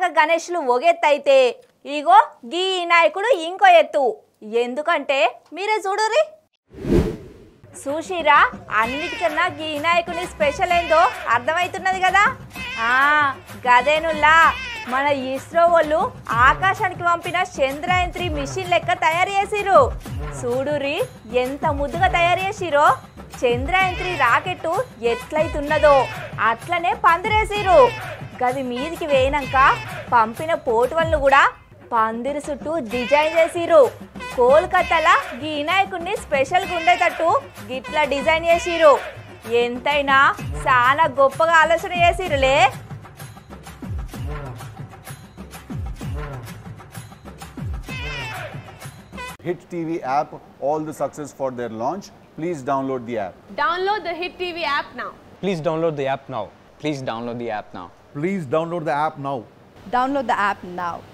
పండగ గణేష్లు ఒగెత్తైతే ఇగో గీ వినాయకుడు ఇంకో ఎత్తు ఎందుకంటే మీరే చూడురి సుషీరా అన్నిటికన్నా గీ వినాయకుని స్పెషల్ ఏందో అర్థమవుతున్నది కదా ఆ గదేనుల్లా మన ఇస్రో వాళ్ళు ఆకాశానికి పంపిన చంద్రయాన్ త్రీ మిషన్ లెక్క తయారు చేసిరు చూడురి ఎంత ముద్దుగా తయారు చేసిరో చంద్రయాన్ త్రీ రాకెట్ ఎట్లయితున్నదో అట్లనే పందిరేసిరు గది మీదికి వేయినాక పంపిన పోటు వాళ్ళు కూడా పందిరి చుట్టూ డిజైన్ చేసిరు కోల్కతాలో గీ వినాయకుడిని స్పెషల్గా ఉండేటట్టు గిట్లా డిజైన్ చేసిరు ఎంతైనా చాలా గొప్పగా ఆలోచన చేసిరులే Hit TV app all the success for their launch. Please download the app. Download the Hit TV app now. Please download the app now. Please download the app now. Please download the app now. Download the app now.